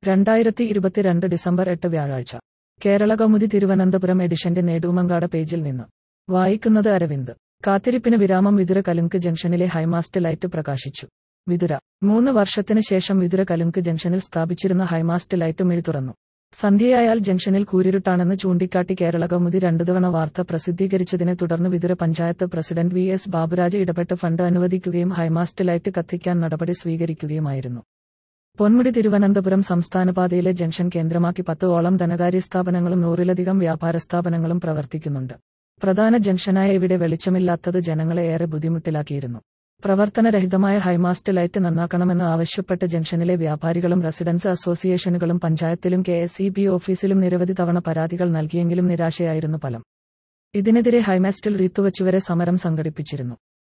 രണ്ടായിരത്തി ഇരുപത്തിരണ്ട് ഡിസംബർ എട്ട് വ്യാഴാഴ്ച കേരള കൗമുദി തിരുവനന്തപുരം എഡിഷന്റെ നേടൂമങ്കാട പേജിൽ നിന്ന് വായിക്കുന്നത് അരവിന്ദ് കാത്തിരിപ്പിന് വിരാമം വിതുര കലുങ്ക് ജംഗ്ഷനിലെ ഹൈമാസ്റ്റ് ലൈറ്റ് പ്രകാശിച്ചു വിതുര മൂന്ന് വർഷത്തിന് ശേഷം വിതുര കലുങ്ക് ജംഗ്ഷനിൽ സ്ഥാപിച്ചിരുന്ന ഹൈമാസ്റ്റ് ലൈറ്റ് മിഴി തുറന്നു സന്ധ്യയായാൽ ജംഗ്ഷനിൽ കൂരിരുട്ടാണെന്ന് ചൂണ്ടിക്കാട്ടി കേരള കൗമുദി രണ്ടു തവണ വാർത്ത പ്രസിദ്ധീകരിച്ചതിനെ തുടർന്ന് Vithura panchayat president V S Baburaj ഇടപെട്ട് ഫണ്ട് അനുവദിക്കുകയും ഹൈമാസ്റ്റ് ലൈറ്റ് കത്തിക്കാൻ നടപടി സ്വീകരിക്കുകയുമായിരുന്നു പൊന്മുടി തിരുവനന്തപുരം സംസ്ഥാനപാതയിലെ ജംഗ്ഷൻ കേന്ദ്രമാക്കി പത്ത് ഓളം ധനകാര്യ സ്ഥാപനങ്ങളും നൂറിലധികം വ്യാപാര സ്ഥാപനങ്ങളും പ്രവർത്തിക്കുന്നുണ്ട് പ്രധാന ജംഗ്ഷനായ ഇവിടെ വെളിച്ചമില്ലാത്തത് ജനങ്ങളെ ഏറെ ബുദ്ധിമുട്ടിലാക്കിയിരുന്നു പ്രവർത്തനരഹിതമായ ഹൈമാസ്റ്റ് ലൈറ്റ് നന്നാക്കണമെന്ന് ആവശ്യപ്പെട്ട് ജംഗ്ഷനിലെ വ്യാപാരികളും റെസിഡൻസ് അസോസിയേഷനുകളും പഞ്ചായത്തിലും കെ എസ് ഇ ബി ഓഫീസിലും നിരവധി തവണ പരാതികൾ നൽകിയെങ്കിലും നിരാശയായിരുന്നു ഫലം ഇതിനെതിരെ ഹൈമാസ്റ്റിൽ റീത്തുവച്ചുവരെ സമരം സംഘടിപ്പിച്ചിരുന്നു